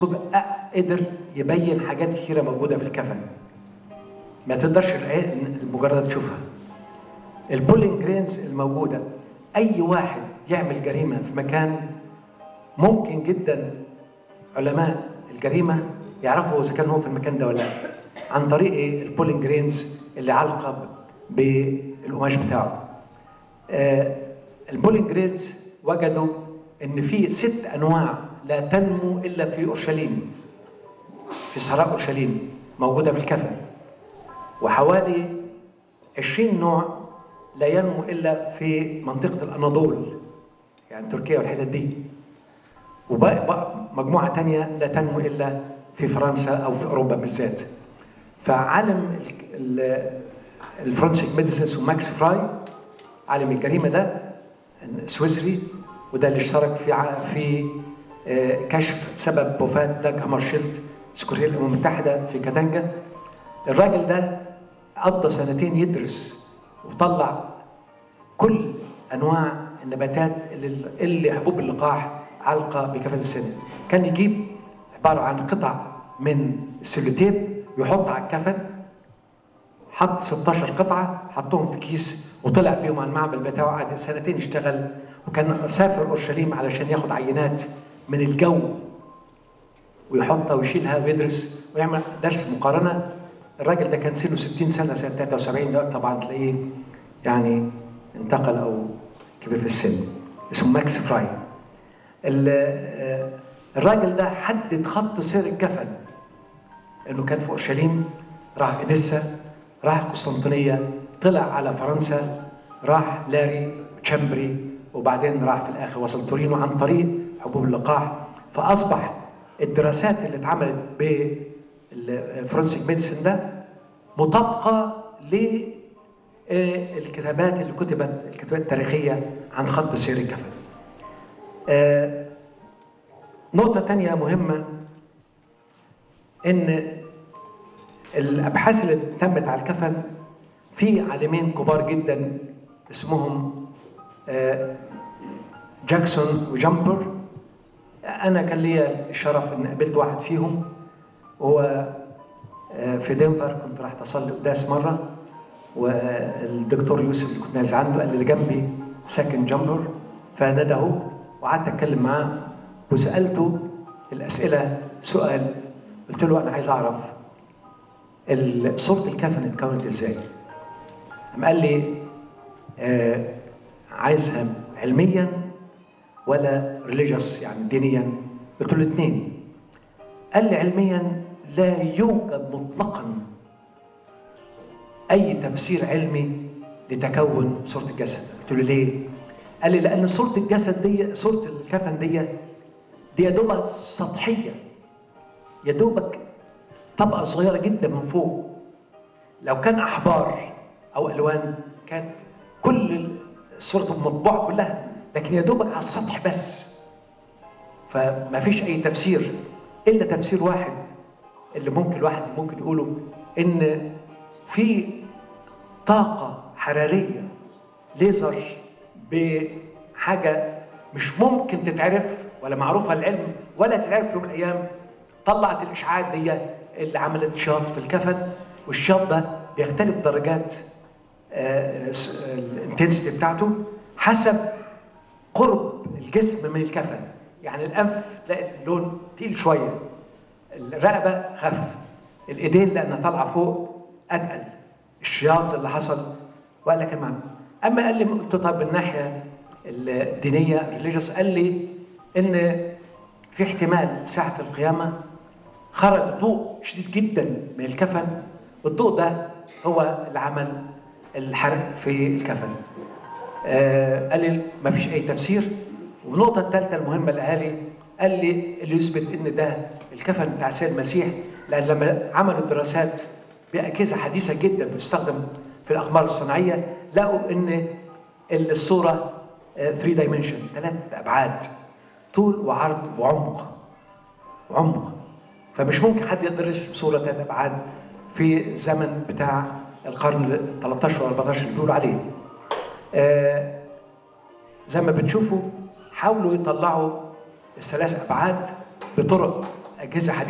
قدر يبين حاجات كثيرة موجودة في الكفن ما تقدرش العين مجرد تشوفها البولينج جرينز الموجودة أي واحد يعمل جريمة في مكان ممكن جدا علماء الجريمة يعرفوا إذا كان هو في المكان ده ولا لا عن طريق إيه؟ البولينج جرينز اللي علقة بالقماش بتاعه آه البولينج جرينز وجدوا ان في ست انواع لا تنمو الا في اورشليم في صحراء اورشليم موجوده في الكفن وحوالي 20 نوع لا ينمو الا في منطقه الاناضول يعني تركيا والحتت دي وبقى مجموعه تانية لا تنمو الا في فرنسا او في اوروبا بالذات فعالم الفرنسيك ميديسنس وماكس فراي عالم الجريمه ده سويسري وده اللي اشترك في في كشف سبب وفاه داج هامرشيلد سكرتير الامم المتحده في كاتانجا الراجل ده قضى سنتين يدرس وطلع كل انواع النباتات اللي, اللي حبوب اللقاح علقه بكفه السن كان يجيب عباره عن قطع من السلوتيب يحط على الكفن حط 16 قطعه حطهم في كيس وطلع بيهم على المعمل بتاعه قعد سنتين يشتغل وكان سافر اورشليم علشان ياخد عينات من الجو ويحطها ويشيلها ويدرس ويعمل درس مقارنه الراجل ده كان سنه 60 سنه سنه 73 ده طبعا تلاقيه يعني انتقل او كبر في السن اسمه ماكس فراي الراجل ده حدد خط سير الكفن انه كان في اورشليم راح اديسا راح قسطنطينيه طلع على فرنسا راح لاري تشامبري وبعدين راح في الاخر وصل تورينو عن طريق حبوب اللقاح فاصبح الدراسات اللي اتعملت بالفرنسيك ميديسن ده مطابقه للكتابات اللي كتبت الكتابات التاريخيه عن خط سير الكفن. نقطة تانية مهمة إن الأبحاث اللي تمت على الكفن في عالمين كبار جدا اسمهم جاكسون وجامبر انا كان ليا الشرف ان قابلت واحد فيهم هو في دنفر كنت راح اصلي قداس مره والدكتور يوسف اللي كنت نازل عنده قال لي اللي جنبي ساكن جامبر فندهه وقعدت اتكلم معاه وسالته الاسئله سؤال قلت له انا عايز اعرف صوره الكفن اتكونت ازاي؟ قال لي آه عايزها علميا ولا ريليجيوس يعني دينيا قلت له الاثنين قال لي علميا لا يوجد مطلقا اي تفسير علمي لتكون صوره الجسد قلت له ليه قال لي لان صوره الجسد دي صوره الكفن دي دي يا دوبك سطحيه يا دوبك طبقه صغيره جدا من فوق لو كان احبار او الوان كانت كل صورته مطبوعه كلها لكن يا دوبك على السطح بس فما فيش اي تفسير الا تفسير واحد اللي ممكن الواحد ممكن يقوله ان في طاقه حراريه ليزر بحاجه مش ممكن تتعرف ولا معروفه العلم ولا تتعرف في يوم من الايام طلعت الاشعاعات دي اللي عملت شاط في الكفن والشاط ده بيختلف درجات الانتنسيتي بتاعته حسب قرب الجسم من الكفن يعني الانف تلاقي اللون تقيل شويه الرقبه خف الايدين لانها طالعه فوق اتقل الشياط اللي حصل وقال لك المعنى اما قال لي قلت طب من الناحيه الدينيه ريليجيوس قال لي ان في احتمال ساعه القيامه خرج ضوء شديد جدا من الكفن والضوء ده هو اللي عمل الحرق في الكفن آه قال لي ما فيش اي تفسير والنقطة الثالثة المهمة اللي قال لي قال لي اللي يثبت ان ده الكفن بتاع السيد المسيح لان لما عملوا دراسات بأجهزة حديثة جدا بتستخدم في الأقمار الصناعية لقوا ان الصورة 3 دايمنشن ثلاث أبعاد طول وعرض وعمق وعمق فمش ممكن حد يقدر يرسم صورة ثلاث أبعاد في الزمن بتاع القرن ال 13 و 14 اللي بيقولوا عليه. آه زي ما بتشوفوا حاولوا يطلعوا الثلاث ابعاد بطرق اجهزه حديثه